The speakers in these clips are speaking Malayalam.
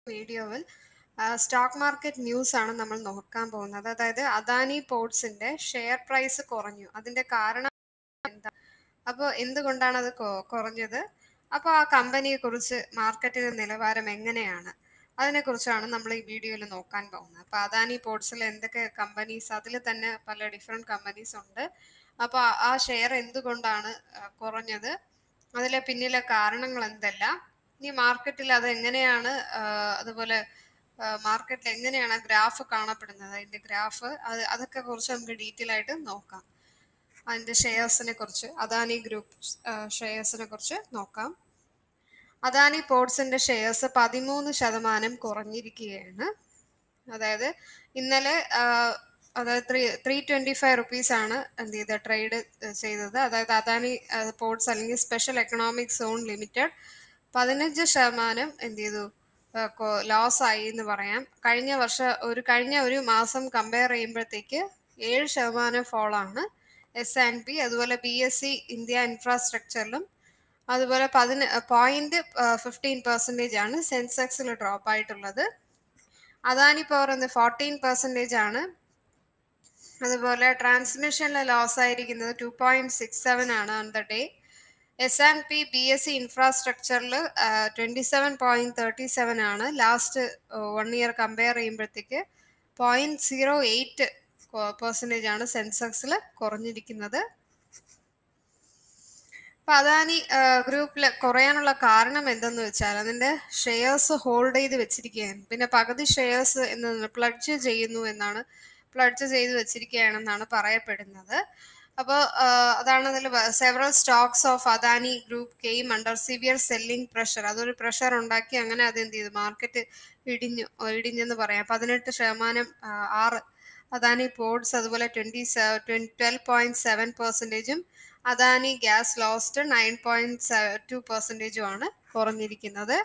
വീഡിയോയിൽ സ്റ്റോക്ക് മാർക്കറ്റ് ന്യൂസ് ആണ് നമ്മൾ നോക്കാൻ പോകുന്നത് അതായത് അദാനി പോർട്സിന്റെ ഷെയർ പ്രൈസ് കുറഞ്ഞു അതിന്റെ കാരണം എന്താ അപ്പോൾ എന്തുകൊണ്ടാണ് അത് കൊ- കുറഞ്ഞത് അപ്പോൾ ആ കമ്പനിയെ കുറിച്ച് മാർക്കറ്റിലെ നിലവാരം എങ്ങനെയാണ് അതിനെക്കുറിച്ചാണ് നമ്മൾ ഈ വീഡിയോയിൽ നോക്കാൻ പോകുന്നത് അപ്പോൾ അദാനി പോർട്സിൽ എന്തൊക്കെ കമ്പനീസ് അതിൽ തന്നെ പല ഡിഫറെൻറ്റ് കമ്പനീസ് ഉണ്ട് അപ്പോൾ ആ ഷെയർ എന്തുകൊണ്ടാണ് ആ, കുറഞ്ഞത് അതിലെ പിന്നിലെ കാരണങ്ങൾ എന്തെല്ലാം ഇനി മാർക്കറ്റിൽ അത് എങ്ങനെയാണ് ആ, അതുപോലെ മാർക്കറ്റിൽ എങ്ങനെയാണ് ഗ്രാഫ് കാണപ്പെടുന്നത് അതിന്റെ ഗ്രാഫ് അത് അതൊക്കെ കുറിച്ച് നമുക്ക് ഡീറ്റെയിൽ ആയിട്ട് നോക്കാം അതിന്റെ ഷെയർസിനെ കുറിച്ച് അദാനി ഗ്രൂപ്പ് ഷെയർസിനെ കുറിച്ച് നോക്കാം അദാനി പോർട്സിന്റെ ഷെയർസ് പതിമൂന്ന് ശതമാനം കുറഞ്ഞിരിക്കുകയാണ് അതായത് ഇന്നലെ ആ, അതായത് three three twenty five rupees ആണ് എന്ത് ചെയ്ത ട്രേഡ് ചെയ്തത് അതായത് അദാനി പോർട്സ് അല്ലെങ്കിൽ സ്പെഷ്യൽ എക്കണോമിക് സോൺ ലിമിറ്റഡ് പതിനഞ്ച് ശതമാനം എന്ത് ചെയ്തു ലോസ് ആയി എന്ന് പറയാം കഴിഞ്ഞ വർഷം ഒരു കഴിഞ്ഞ ഒരു മാസം കമ്പയർ ചെയ്യുമ്പോഴത്തേക്ക് ഏഴ് ശതമാനം ഫോളാണ് എസ് ആൻഡ് പി അതുപോലെ ബി എസ് സി ഇന്ത്യ ഇൻഫ്രാസ്ട്രക്ചറിലും അതുപോലെ പതിന പോയിന്റ് ഫിഫ്റ്റീൻ പെർസെൻറ്റേജ് ആണ് സെൻസെക്സിൽ ഡ്രോപ്പ് ആയിട്ടുള്ളത് അദാനി പവർ എന്ന് ഫോർട്ടീൻ പെർസെൻറ്റേജ് ആണ് അതുപോലെ ട്രാൻസ്മിഷനിൽ ലോസ് ആയിരിക്കുന്നത് ടു പോയിന്റ് സിക്സ് സെവൻ ആണ് on the day S and P B S C ഇൻഫ്രാസ്ട്രക്ചറിൽ twenty seven point thirty seven ആണ് ലാസ്റ്റ് വൺ ഇയർ കമ്പയർ ചെയ്യുമ്പോഴത്തേക്ക് പോയിന്റ് സീറോ എയ്റ്റ് പെർസെൻറ്റേജ് ആണ് സെൻസെക്സിൽ കുറഞ്ഞിരിക്കുന്നത് അപ്പൊ അദാനി ഗ്രൂപ്പിൽ കുറയാനുള്ള കാരണം എന്തെന്ന് വെച്ചാൽ അതിന്റെ ഷെയർസ് ഹോൾഡ് ചെയ്ത് വെച്ചിരിക്കുകയാണ് പിന്നെ പകുതി ഷെയർസ് എന്ന് പ്ലഡ്ജ് ചെയ്യുന്നു എന്നാണ് പ്ലഡ്ജ് ചെയ്ത് വെച്ചിരിക്കുകയാണെന്നാണ് പറയപ്പെടുന്നത് അപ്പോൾ അതാണ് അതിൽ several stocks of Adani group came under severe selling pressure അതൊരു പ്രഷർ ഉണ്ടാക്കി അങ്ങനെ അത് എന്ത് ചെയ്തു മാർക്കറ്റ് ഇടിഞ്ഞു ആ, ഇടിഞ്ഞെന്ന് പറയാം പതിനെട്ട് ശതമാനം ആ, ആറ് അദാനി പോർട്സ് അതുപോലെ ട്വന്റി ട്വൽവ് പോയിന്റ് സെവൻ പെർസെൻറ്റേജും Adani gas lost nine point two പെർസെൻറ്റേജും ആണ് കുറഞ്ഞിരിക്കുന്നത്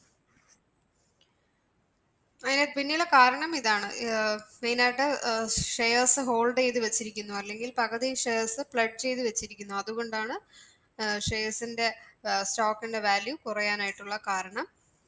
അതിന് പിന്നിലെ കാരണം ഇതാണ് മെയിനായിട്ട് ഷെയർസ് ഹോൾഡ് ചെയ്ത് വെച്ചിരിക്കുന്നു അല്ലെങ്കിൽ പകുതി ഷെയർസ് പ്ലഡ് ചെയ്ത് വെച്ചിരിക്കുന്നു അതുകൊണ്ടാണ് ഷെയർസിന്റെ സ്റ്റോക്കിന്റെ വാല്യൂ കുറയാനായിട്ടുള്ള കാരണം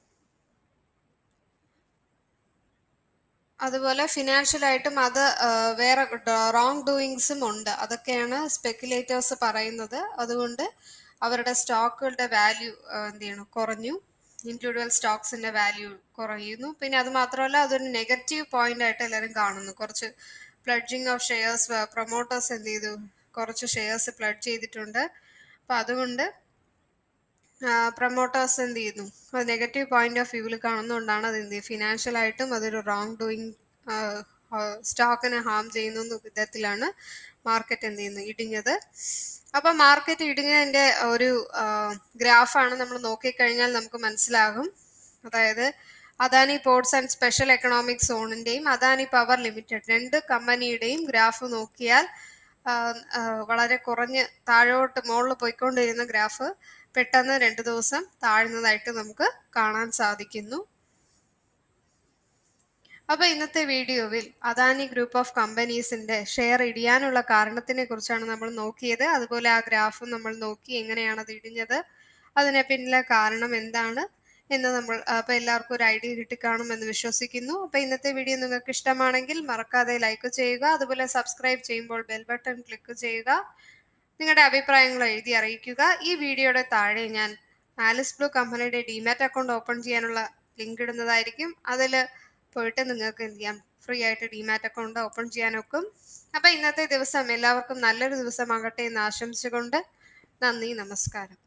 അതുപോലെ ഫിനാൻഷ്യലായിട്ടും അത് ആ, വേറെ റോങ് ഡൂയിങ്സും ഉണ്ട് അതൊക്കെയാണ് സ്പെക്കുലേറ്റേഴ്സ് പറയുന്നത് അതുകൊണ്ട് അവരുടെ സ്റ്റോക്കുകളുടെ വാല്യൂ എന്ത് ചെയ്യണം കുറഞ്ഞു ഇൻഡിവിജ്വൽ സ്റ്റോക്സിന്റെ വാല്യൂ കുറയുന്നു പിന്നെ അത് മാത്രമല്ല അതൊരു നെഗറ്റീവ് പോയിന്റ് ആയിട്ട് എല്ലാവരും കാണുന്നു കുറച്ച് പ്ലഡ്ജിങ് ഓഫ് ഷെയർസ് പ്രൊമോട്ടേഴ്സ് എന്ത് ചെയ്തു കുറച്ച് ഷെയർസ് പ്ലഡ് ചെയ്തിട്ടുണ്ട് അപ്പം അതുകൊണ്ട് പ്രൊമോട്ടേഴ്സ് എന്ത് ചെയ്യുന്നു അത് നെഗറ്റീവ് പോയിന്റ് ഓഫ് വ്യൂവിൽ കാണുന്നതുകൊണ്ടാണ് അത് എന്ത് ഫിനാൻഷ്യൽ ആയിട്ടും അതൊരു റോങ് ഡൂയിങ് സ്റ്റോക്കിനെ ഹാം ചെയ്യുന്ന എന്ന വിധത്തിലാണ് മാർക്കറ്റ് എന്ത് ചെയ്യുന്നു ഇടിഞ്ഞത് അപ്പൊ മാർക്കറ്റ് ഇടിഞ്ഞതിന്റെ ഒരു ഗ്രാഫാണ് നമ്മൾ നോക്കിക്കഴിഞ്ഞാൽ നമുക്ക് മനസ്സിലാകും അതായത് Adani ports and special economic സോണിന്റെയും അദാനി പവർ ലിമിറ്റഡ് രണ്ട് കമ്പനിയുടെയും ഗ്രാഫ് നോക്കിയാൽ ആ, ആ, വളരെ കുറഞ്ഞ് താഴോട്ട് മുകളിൽ പോയിക്കൊണ്ടിരുന്ന ഗ്രാഫ് പെട്ടെന്ന് രണ്ട് ദിവസം താഴ്ന്നതായിട്ട് നമുക്ക് കാണാൻ സാധിക്കുന്നു അപ്പൊ ഇന്നത്തെ വീഡിയോയിൽ അദാനി ഗ്രൂപ്പ് ഓഫ് കമ്പനീസിന്റെ ഷെയർ ഇടിയാനുള്ള കാരണത്തിനെ കുറിച്ചാണ് നമ്മൾ നോക്കിയത് അതുപോലെ ആ ഗ്രാഫും നമ്മൾ നോക്കി എങ്ങനെയാണ് അത് ഇടിഞ്ഞത് അതിനെ പിന്നിലെ കാരണം എന്താണ് എന്ന് നമ്മൾ അപ്പൊ എല്ലാവർക്കും ഒരു ഐഡിയ കിട്ടിക്കാണുമെന്ന് വിശ്വസിക്കുന്നു അപ്പൊ ഇന്നത്തെ വീഡിയോ നിങ്ങൾക്ക് ഇഷ്ടമാണെങ്കിൽ മറക്കാതെ ലൈക്ക് ചെയ്യുക അതുപോലെ സബ്സ്ക്രൈബ് ചെയ്യുമ്പോൾ ബെൽ ബട്ടൺ ക്ലിക്ക് ചെയ്യുക നിങ്ങളുടെ അഭിപ്രായങ്ങൾ എഴുതി അറിയിക്കുക ഈ വീഡിയോയുടെ താഴെ ഞാൻ ആലിസ് ബ്ലൂ കമ്പനിയുടെ ഡിമാറ്റ് അക്കൗണ്ട് ഓപ്പൺ ചെയ്യാനുള്ള ലിങ്ക് ഇടുന്നതായിരിക്കും അതിൽ പോയിട്ട് നിങ്ങൾക്ക് എന്ത് ചെയ്യാം ഫ്രീ ആയിട്ട് ഡിമാറ്റ് അക്കൗണ്ട് ഓപ്പൺ ചെയ്യാനൊക്കും അപ്പം ഇന്നത്തെ ദിവസം എല്ലാവർക്കും നല്ലൊരു ദിവസമാകട്ടെ എന്ന് ആശംസിച്ചുകൊണ്ട് നന്ദി നമസ്കാരം